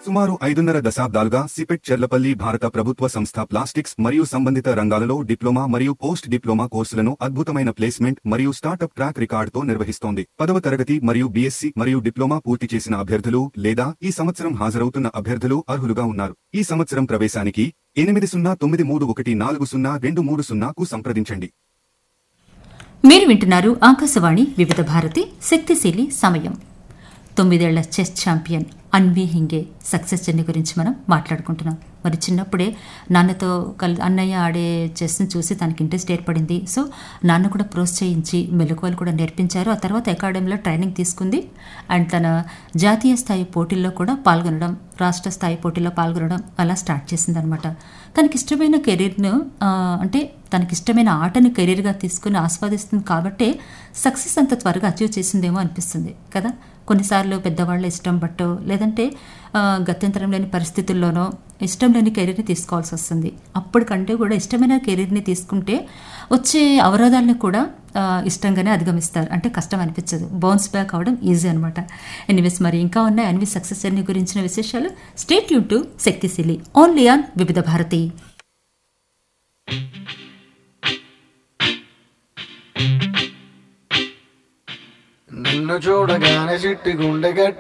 సుమారు ఐదున్నర దశాబ్దాలుగా సిపెట్ చెర్లపల్లి భారత ప్రభుత్వ సంస్థ ప్లాస్టిక్స్ మరియు సంబంధిత రంగాలలో డిప్లొమా మరియు పోస్ట్ డిప్లొమా కోర్సులను అద్భుతమైన ప్లేస్మెంట్ మరియు స్టార్టప్ ట్రాక్ రికార్డుతో నిర్వహిస్తోంది పదవ తరగతి మరియు బీఎస్సీ మరియు డిప్లొమా పూర్తి చేసిన అభ్యర్థులు లేదా ఈ సంవత్సరం హాజరవుతున్న అభ్యర్థులు అర్హులుగా ఉన్నారు ఈ సంవత్సరం ప్రవేశానికి ఎనిమిది సున్నా తొమ్మిది మూడు ఒకటి నాలుగు సున్నా రెండు మూడు సున్నాకు సంప్రదించండి మీరు వింటున్నారు ఆకాశవాణి వివిధ భారతి శక్తిశీలి సమయం తొమ్మిదేళ్ల chess champion Anvi Hinge success journey గురించి మనం మాట్లాడుకుంటున్నాం మరి చిన్నప్పుడే నాన్నతో కల్ అన్నయ్య ఆడే చెస్ని చూసి తనకి ఇంట్రెస్ట్ ఏర్పడింది సో నాన్న కూడా ప్రోత్సహించి మెలకువలు కూడా నేర్పించారు ఆ తర్వాత అకాడమీలో ట్రైనింగ్ తీసుకుంది అండ్ తన జాతీయ స్థాయి పోటీల్లో కూడా పాల్గొనడం రాష్ట్ర స్థాయి పోటీల్లో పాల్గొనడం అలా స్టార్ట్ చేసిందనమాట తనకి ఇష్టమైన కెరీర్ను ఆ, అంటే తనకి ఇష్టమైన ఆటని కెరీర్గా తీసుకుని ఆస్వాదిస్తుంది కాబట్టే సక్సెస్ అంత త్వరగా అచీవ్ చేసిందేమో అనిపిస్తుంది కదా కొన్నిసార్లు పెద్దవాళ్ళ ఇష్టం బట్టో లేదంటే ఆ, గత్యంతరం లేని పరిస్థితుల్లోనో ఇష్టం లేని కెరీర్ని తీసుకోవాల్సి వస్తుంది అప్పటికంటే కూడా ఇష్టమైన కెరీర్ని తీసుకుంటే వచ్చే అవరోధాలను కూడా ఆ, ఇష్టంగానే అధిగమిస్తారు అంటే కష్టం అనిపించదు బౌన్స్ బ్యాక్ అవడం ఈజీ అనమాట ఎనీవేస్ మరి ఇంకా ఉన్నాయి అన్వి సక్సెస్ జర్నీ గురించిన విశేషాలు స్టేట్ యూ to Shaktishali only on Vividh Bharati నిన్ను చూడగానే చిట్టి గుండె గట్టి